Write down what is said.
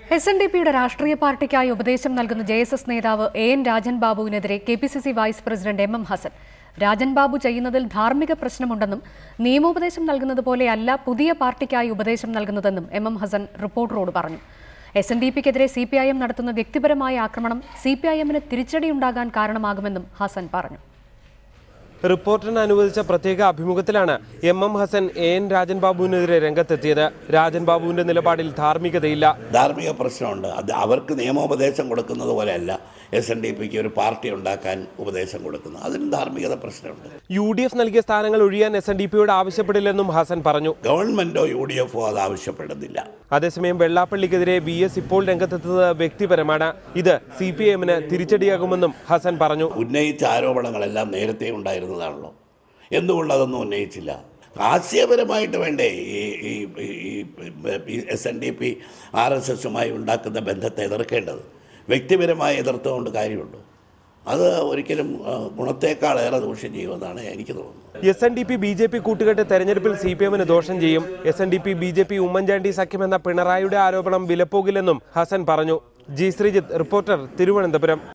S N D പിയുടെ രാഷ്ട്രീയ പാർട്ടിക്കായി ഉപദേശം നൽകുന്ന ജെ എസ് എസ് നേതാവ് എ എൻ രാജൻ ബാബുവിനെതിരെ K P C C vice president M M Hassan Rajan Babu ചെയ്യുന്നതിൽ ധാർമ്മിക പ്രശ്നമുണ്ടെന്നും നിയമോപദേശം നൽകുന്നത് പോലെയല്ല പുതിയ പാർട്ടിക്കായി ഉപദേശം നൽകുന്നതെന്നും എം എം ഹസൻ റിപ്പോർട്ടറോട് പറഞ്ഞു എസ് എൻ ഡി പിക്കെതിരെ സി പി ഐ എം നടത്തുന്ന വ്യക്തിപരമായ ആക്രമണം സി പി ഐ എമ്മിന് തിരിച്ചടിയുണ്ടാകാൻ കാരണമാകുമെന്നും ഹസൻ പറഞ്ഞു റിപ്പോർട്ടറിന് അനുവദിച്ച പ്രത്യേക അഭിമുഖത്തിലാണ് M M Hassan A N Rajan ബാബുവിനെതിരെ രംഗത്തെത്തിയത് രാജൻ ബാബുവിന്റെ നിലപാടിൽ ധാർമ്മികതയില്ല ധാർമ്മിക പ്രശ്നമുണ്ട് അത് അവർക്ക് നിയമോപദേശം കൊടുക്കുന്നത് പോലെയല്ല എസ് എൻ ഡി പിക്ക് ഒരു പാർട്ടി ഉണ്ടാക്കാൻ ഉപദേശം കൊടുക്കുന്നത് അതിന് ധാർമ്മികത പ്രശ്നമുണ്ട് യു ഡി എഫ് നൽകിയ സ്ഥാനങ്ങൾ ഒഴിയാൻ എസ് എൻ ഡി പിയോട് ആവശ്യപ്പെടില്ലെന്നും ഹസൻ പറഞ്ഞു ഗവൺമെൻറ്റോ യു ഡി എഫോ അത് ആവശ്യപ്പെടുന്നില്ല അതേസമയം വെള്ളാപ്പള്ളിക്കെതിരെ ബി എസ് ഇപ്പോൾ രംഗത്തെത്തുന്നത് വ്യക്തിപരമാണ് ഇത് സി പി എമ്മിന് തിരിച്ചടിയാകുമെന്നും ഹസൻ പറഞ്ഞു ഉന്നയിച്ച ആരോപണങ്ങളെല്ലാം നേരത്തെ ഉണ്ടായിരുന്നതാണല്ലോ എന്തുകൊണ്ട് അതൊന്നും ഉന്നയിച്ചില്ല ഹാസ്യപരമായിട്ട് വേണ്ടേ ഈ ഈ ഈ S N D P R S എസുമായി ഉണ്ടാക്കുന്ന ബന്ധത്തെ എതിർക്കേണ്ടത് വ്യക്തിപരമായി എതിർത്തുകൊണ്ട് കാര്യമുണ്ടോ അത് ഒരിക്കലും ആ, ഗുണത്തേക്കാളേറെ ദൂഷ്യം ചെയ്യുമെന്നാണ് എനിക്ക് തോന്നുന്നത് S N D P B J P കൂട്ടുകെട്ട് തെരഞ്ഞെടുപ്പിൽ സി പി എമ്മിന് ദോഷം ചെയ്യും S N D P B J P Oommen Chandy സഖ്യമെന്ന പിണറായിയുടെ ആരോപണം വിലപ്പോകില്ലെന്നും ഹസൻ പറഞ്ഞു ജി ശ്രീജിത്ത് റിപ്പോർട്ടർ തിരുവനന്തപുരം